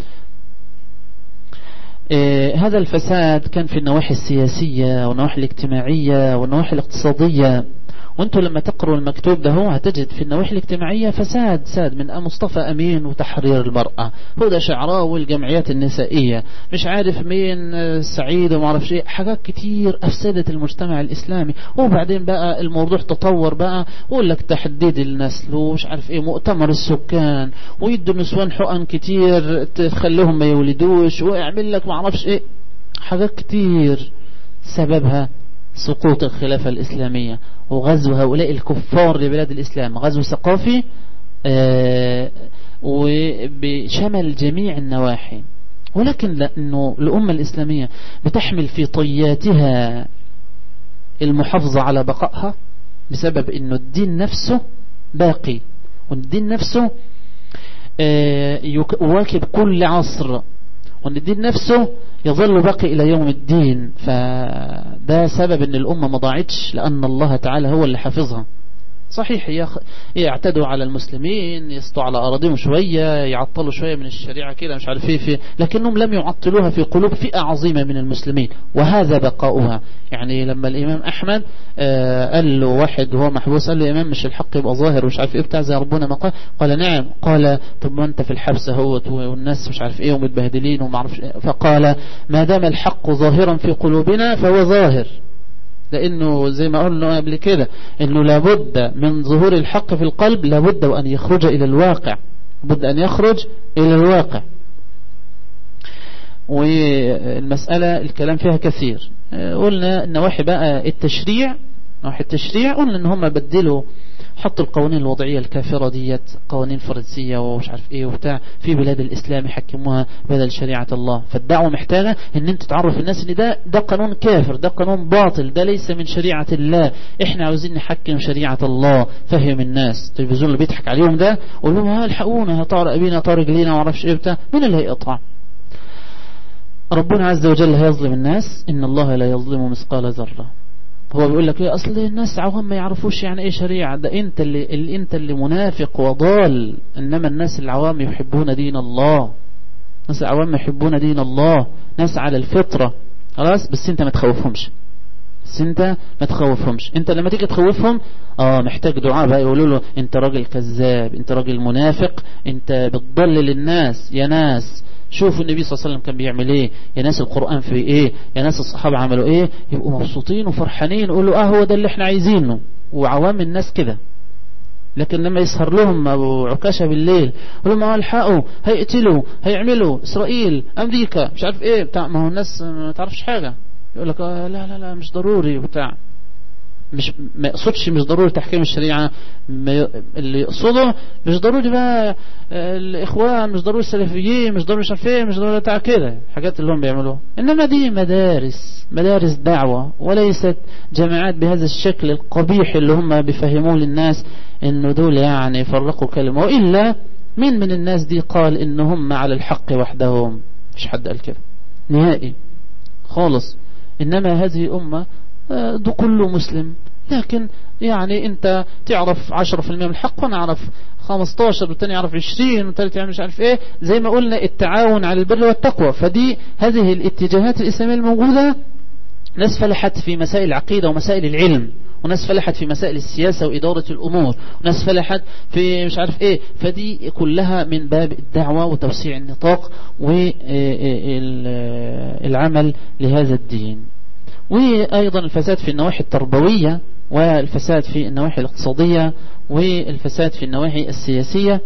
هذا الفساد كان في النواحي السياسية والنواحي الاجتماعية والنواحي الاقتصادية وانتوا لما تقروا المكتوب ده هو هتجد في النواحي الاجتماعية فساد ساد من مصطفى أمين وتحرير المرأة هدى شعراوي والجمعيات النسائية مش عارف مين سعيد وما اعرفش ايه حاجات كتير أفسدت المجتمع الإسلامي وبعدين بقى الموضوع تطور بقى ويقول لك تحديد النسل ومش عارف ايه مؤتمر السكان ويدوا النسوان حقن كتير تخليهم ما يولدوش ويعمل لك ما اعرفش ايه حاجات كتير سببها سقوط الخلافة الإسلامية وغزو هؤلاء الكفار لبلاد الإسلام غزو ثقافي وبشمل جميع النواحي ولكن لأنه الأمة الإسلامية بتحمل في طياتها المحافظة على بقائها بسبب أنه الدين نفسه باقي والدين نفسه يواكب كل عصر وأن الدين نفسه يظل باقي إلى يوم الدين فده سبب أن الأمة ما ضاعتش لأن الله تعالى هو اللي حافظها صحيح يعتدوا على المسلمين يسطوا على أراضيهم شوية يعطلوا شوية من الشريعة كده مش عارف ايه في لكنهم لم يعطلوها في قلوب فئة عظيمة من المسلمين وهذا بقاؤها يعني لما الإمام أحمد آه قال له واحد وهو محبوس قال له يا إمام مش الحق يبقى ظاهر ومش عارف ايه بتاع زي ربنا ما قال قال نعم قال طب ما انت في الحبس اهوت والناس مش عارف ايه ومتبهدلين وما اعرفش ايه فقال ما دام الحق ظاهرا في قلوبنا فهو ظاهر لأنه زي ما قلنا قبل كده أنه لابد من ظهور الحق في القلب لابد وأن يخرج إلى الواقع لابد أن يخرج إلى الواقع والمسألة الكلام فيها كثير قلنا النواحي بقى التشريع نواحي التشريع قلنا ان هم بدلوا حطوا القوانين الوضعية الكافرة ديت قوانين فرنسية ومش عارف ايه وبتاع في بلاد الاسلام يحكموها بدل شريعة الله فالدعوة محتاجة ان انت تعرف الناس ان ده ده قانون كافر ده قانون باطل ده ليس من شريعة الله احنا عاوزين نحكم شريعة الله فهم الناس التلفزيون اللي بيضحك عليهم ده قول لهم ها الحقونا هطار ابينا طار رجلينا ومعرفش ايه بتاع مين اللي هيقطع ربنا عز وجل هيظلم الناس ان الله لا يظلم مثقال ذره هو بيقول لك ايه اصل الناس عوام ما يعرفوش يعني ايه شريعة ده انت اللي, اللي انت اللي منافق وضال انما الناس العوام يحبون دين الله الناس العوام يحبون دين الله ناس على الفطرة خلاص بس انت ما تخوفهمش بس انت ما تخوفهمش انت لما تيجي تخوفهم اه محتاج دعاء بقى يقولوا له انت راجل كذاب انت راجل منافق انت بتضلل الناس يا ناس شوفوا النبي صلى الله عليه وسلم كان بيعمل ايه يا ناس القرآن في ايه يا ناس الصحابة عملوا ايه يبقوا مبسوطين وفرحانين يقولوا اه هو ده اللي احنا عايزينه وعوام الناس كده لكن لما يسهر لهم ابو عكاشة بالليل يقول لهم الحقوا هيقتلوا هيعملوا اسرائيل امريكا مش عارف ايه بتاع ما هو الناس ما تعرفش حاجة يقول لك آه لا لا لا مش ضروري بتاع مش ما يقصدش مش ضروري تحكيم الشريعة اللي يقصده مش ضروري بقى الإخوان مش ضروري السلفيين مش ضروري مش عارف ايه مش ضروري بتاع كده الحاجات اللي هم بيعملوها إنما دي مدارس مدارس دعوة وليست جماعات بهذا الشكل القبيح اللي هم بيفهموه للناس إنه دول يعني فرقوا كلمة وإلا مين من الناس دي قال إن هم على الحق وحدهم مش حد قال كده نهائي خالص إنما هذه أمة ده كله مسلم لكن يعني انت تعرف 10% من الحق وانا اعرف 15 والتاني يعرف 20 والتالت يعني مش عارف ايه زي ما قلنا التعاون على البر والتقوى فدي هذه الاتجاهات الاسلاميه الموجوده ناس فلحت في مسائل العقيده ومسائل العلم وناس فلحت في مسائل السياسة وإدارة الأمور وناس فلحت في مش عارف إيه فدي كلها من باب الدعوة وتوسيع النطاق والعمل لهذا الدين وأيضا الفساد في النواحي التربوية والفساد في النواحي الاقتصادية والفساد في النواحي السياسية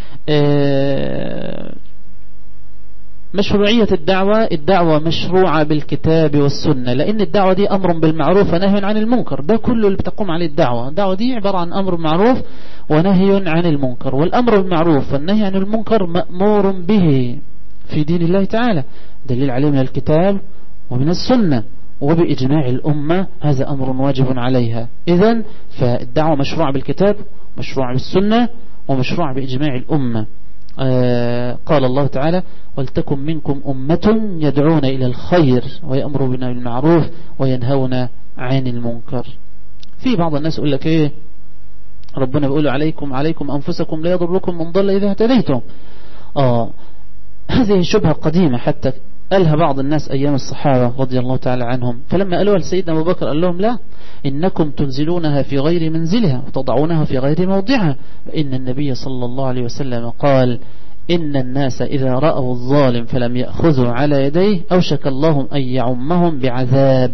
مشروعية الدعوة الدعوة مشروعة بالكتاب والسنة لأن الدعوة دي أمر بالمعروف ونهي عن المنكر ده كله اللي بتقوم عليه الدعوة الدعوة دي عبارة عن أمر معروف ونهي عن المنكر والأمر بالمعروف والنهي عن المنكر مأمور به في دين الله تعالى دليل عليه من الكتاب ومن السنة وبإجماع الأمة هذا أمر واجب عليها إذا فالدعوة مشروع بالكتاب مشروع بالسنة ومشروع بإجماع الأمة آه قال الله تعالى ولتكن منكم أمة يدعون إلى الخير ويأمرون بالمعروف وينهون عن المنكر في بعض الناس يقول لك إيه ربنا بيقول عليكم عليكم أنفسكم لا يضركم من ضل إذا اهتديتم آه هذه شبهة قديمة حتى قالها بعض الناس أيام الصحابة رضي الله تعالى عنهم فلما قالوها لسيدنا أبو بكر قال لهم لا إنكم تنزلونها في غير منزلها وتضعونها في غير موضعها فإن النبي صلى الله عليه وسلم قال إن الناس إذا رأوا الظالم فلم يأخذوا على يديه أوشك الله أن يعمهم بعذاب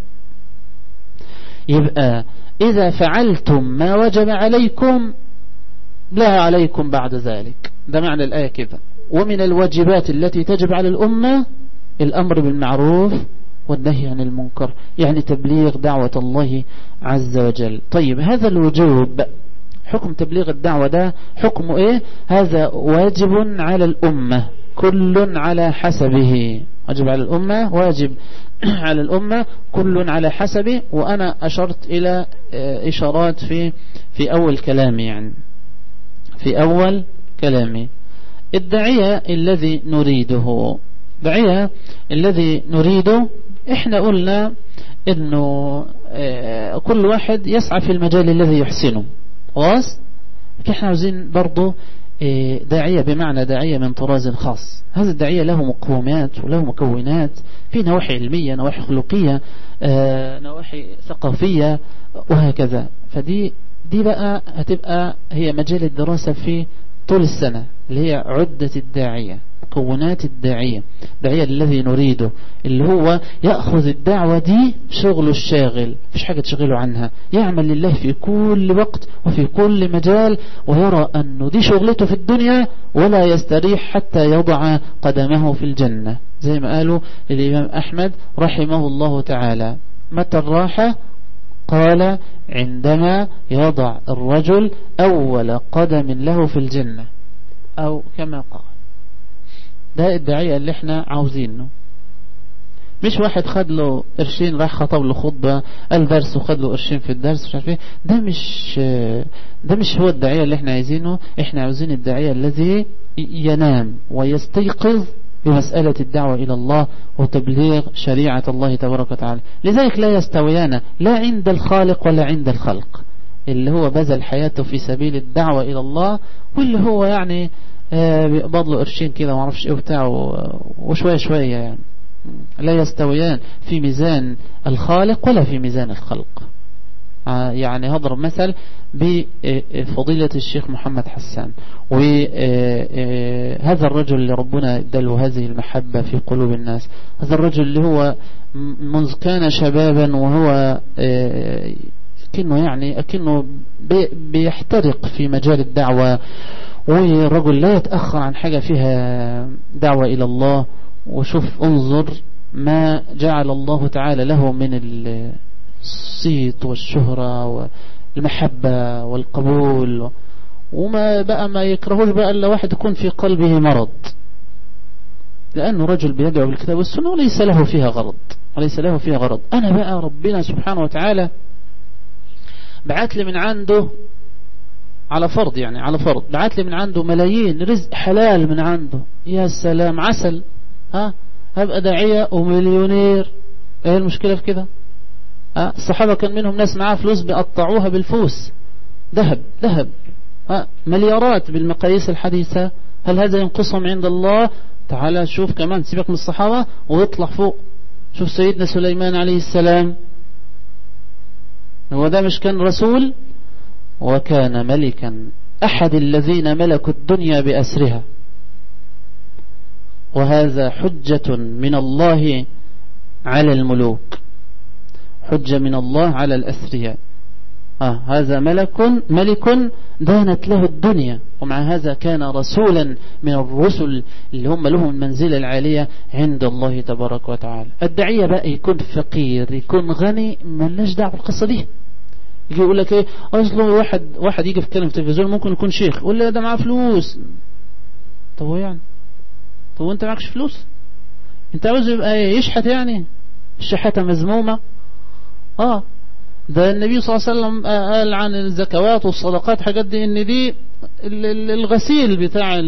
يبقى إذا فعلتم ما وجب عليكم لا عليكم بعد ذلك ده معنى الآية كذا ومن الواجبات التي تجب على الأمة الأمر بالمعروف والنهي عن المنكر يعني تبليغ دعوة الله عز وجل طيب هذا الوجوب حكم تبليغ الدعوة ده حكم ايه هذا واجب على الأمة كل على حسبه واجب على الأمة واجب على الأمة كل على حسبه وأنا أشرت إلى إشارات في في أول كلامي يعني في أول كلامي الداعية الذي نريده داعية الذي نريده احنا قلنا انه كل واحد يسعى في المجال الذي يحسنه خلاص احنا عاوزين برضه داعية بمعنى داعية من طراز خاص هذا الداعية له مقومات وله مكونات في نواحي علمية نواحي خلقية نواحي ثقافية وهكذا فدي دي بقى هتبقى هي مجال الدراسة في طول السنة اللي هي عدة الداعية مكونات الداعية الداعية الذي نريده اللي هو يأخذ الدعوة دي شغله الشاغل مفيش حاجة تشغله عنها يعمل لله في كل وقت وفي كل مجال ويرى أنه دي شغلته في الدنيا ولا يستريح حتى يضع قدمه في الجنة زي ما قالوا الإمام أحمد رحمه الله تعالى متى الراحة قال عندما يضع الرجل أول قدم له في الجنة أو كما قال ده الداعية اللي احنا عاوزينه مش واحد خد له قرشين راح خطب له خطبة قال درس وخد له قرشين في الدرس مش عارف ايه ده مش ده مش هو الداعية اللي احنا عايزينه احنا عاوزين الداعية الذي ينام ويستيقظ بمسألة الدعوة إلى الله وتبليغ شريعة الله تبارك وتعالى لذلك لا يستويان لا عند الخالق ولا عند الخلق اللي هو بذل حياته في سبيل الدعوة إلى الله واللي هو يعني بيقبض له قرشين كده ما اعرفش ايه وبتاع وشوية شوية يعني لا يستويان في ميزان الخالق ولا في ميزان الخلق يعني هضرب مثل بفضيلة الشيخ محمد حسان وهذا الرجل اللي ربنا اداله هذه المحبة في قلوب الناس هذا الرجل اللي هو منذ كان شبابا وهو كأنه يعني أكنه بيحترق في مجال الدعوة والرجل لا يتأخر عن حاجة فيها دعوة إلى الله وشوف انظر ما جعل الله تعالى له من الصيت والشهرة والمحبة والقبول وما بقى ما يكرهوش بقى إلا واحد يكون في قلبه مرض لأنه رجل بيدعو بالكتاب والسنة وليس له فيها غرض وليس له فيها غرض أنا بقى ربنا سبحانه وتعالى بعت لي من عنده على فرض يعني على فرض بعت لي من عنده ملايين رزق حلال من عنده يا سلام عسل ها هبقى داعية ومليونير ايه المشكلة في كده ها الصحابة كان منهم ناس معاه فلوس بيقطعوها بالفوس ذهب ذهب ها مليارات بالمقاييس الحديثة هل هذا ينقصهم عند الله تعالى شوف كمان سيبك من الصحابة واطلع فوق شوف سيدنا سليمان عليه السلام هو ده مش كان رسول وكان ملكا أحد الذين ملكوا الدنيا بأسرها وهذا حجة من الله على الملوك حجة من الله على الأسرياء آه هذا ملك ملك دانت له الدنيا ومع هذا كان رسولا من الرسل اللي هم لهم المنزلة العالية عند الله تبارك وتعالى الدعية بقى يكون فقير يكون غني ملناش دعوة بالقصة دي يجي يقول لك ايه اصلا واحد واحد يجي يتكلم في التلفزيون ممكن يكون شيخ يقول لي ده معاه فلوس طب هو يعني طب وانت معكش فلوس انت عاوز يبقى ايه يشحت يعني الشحاتة مذمومة اه ده النبي صلى الله عليه وسلم قال عن الزكوات والصدقات حاجات دي ان دي الغسيل بتاع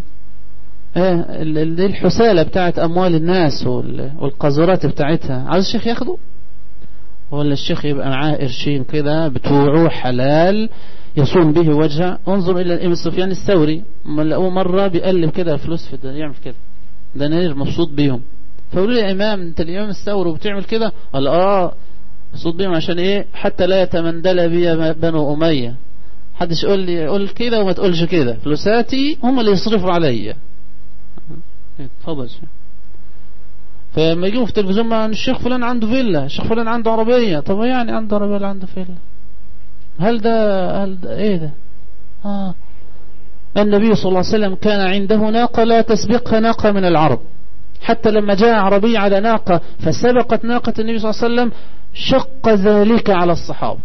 دي الحسالة بتاعت اموال الناس والقذورات بتاعتها عاوز الشيخ ياخده ولا الشيخ يبقى معاه قرشين كده بتوعوه حلال يصوم به وجهه انظر الى الامام سفيان الثوري لقوه مرة بيقلب كده فلوس في الدنيا يعمل كده دنانير مبسوط بيهم فقالوا لي يا امام انت الامام الثوري وبتعمل كده قال اه مبسوط بيهم عشان ايه حتى لا يتمندل بي بنو اميه حدش يقول لي قول كده وما تقولش كده فلوساتي هم اللي يصرفوا عليا اتفضل فلما يجوا في التلفزيون ما الشيخ فلان عنده فيلا الشيخ فلان عنده عربية طب يعني عنده عربية ولا عنده فيلا هل ده هل ده ايه ده آه. النبي صلى الله عليه وسلم كان عنده ناقة لا تسبقها ناقة من العرب حتى لما جاء عربي على ناقة فسبقت ناقة النبي صلى الله عليه وسلم شق ذلك على الصحابة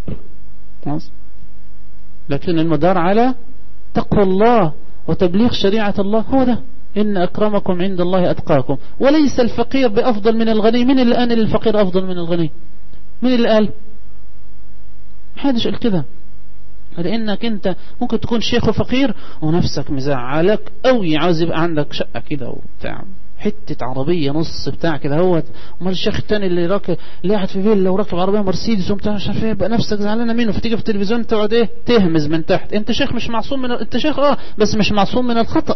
لكن المدار على تقوى الله وتبليغ شريعة الله هو ده إن أكرمكم عند الله أتقاكم وليس الفقير بأفضل من الغني من اللي قال الفقير أفضل من الغني من اللي قال محدش قال كده لأنك أنت ممكن تكون شيخ وفقير ونفسك مزعلك أوي عاوز يبقى عندك شقة كده وبتاع حتة عربية نص بتاع كده هو امال الشيخ التاني اللي راكب اللي قاعد في فيلا وراكب عربية مرسيدس وبتاع مش عارف ايه يبقى نفسك زعلانة منه فتيجي في التلفزيون تقعد ايه تهمز من تحت انت شيخ مش معصوم من انت شيخ اه بس مش معصوم من الخطأ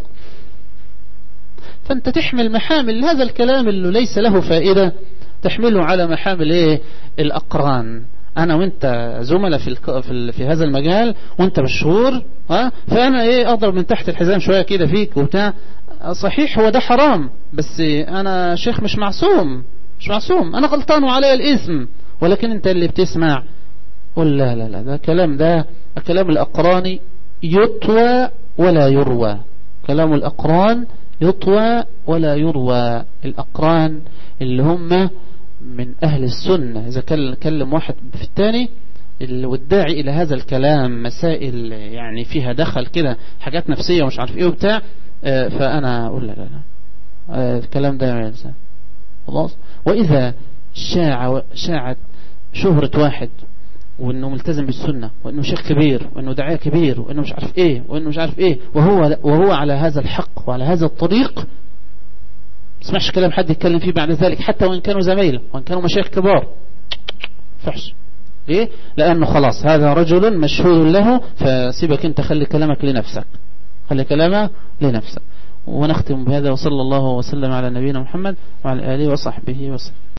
فانت تحمل محامل هذا الكلام اللي ليس له فائدة تحمله على محامل ايه الاقران انا وانت زملاء في الك... في, ال... في هذا المجال وانت مشهور ها فانا ايه اضرب من تحت الحزام شويه كده فيك وبتاع صحيح هو ده حرام بس انا شيخ مش معصوم مش معصوم انا غلطان وعلي الاسم ولكن انت اللي بتسمع قل لا لا لا ده كلام ده كلام الاقراني يطوى ولا يروى كلام الاقران يطوى ولا يروى الأقران اللي هم من أهل السنة إذا كلم واحد في الثاني والداعي إلى هذا الكلام مسائل يعني فيها دخل كده حاجات نفسية ومش عارف إيه وبتاع فأنا أقول لا لا لا الكلام ده يلزم خلاص وإذا شاع شاعت شهرة واحد وانه ملتزم بالسنة وانه شيخ كبير وانه داعية كبير وانه مش عارف ايه وانه مش عارف ايه وهو وهو على هذا الحق وعلى هذا الطريق اسمعش كلام حد يتكلم فيه بعد ذلك حتى وان كانوا زمايله وان كانوا مشايخ كبار فحش ليه لانه خلاص هذا رجل مشهور له فسيبك انت خلي كلامك لنفسك خلي كلامك لنفسك ونختم بهذا وصلى الله وسلم على نبينا محمد وعلى آله وصحبه وسلم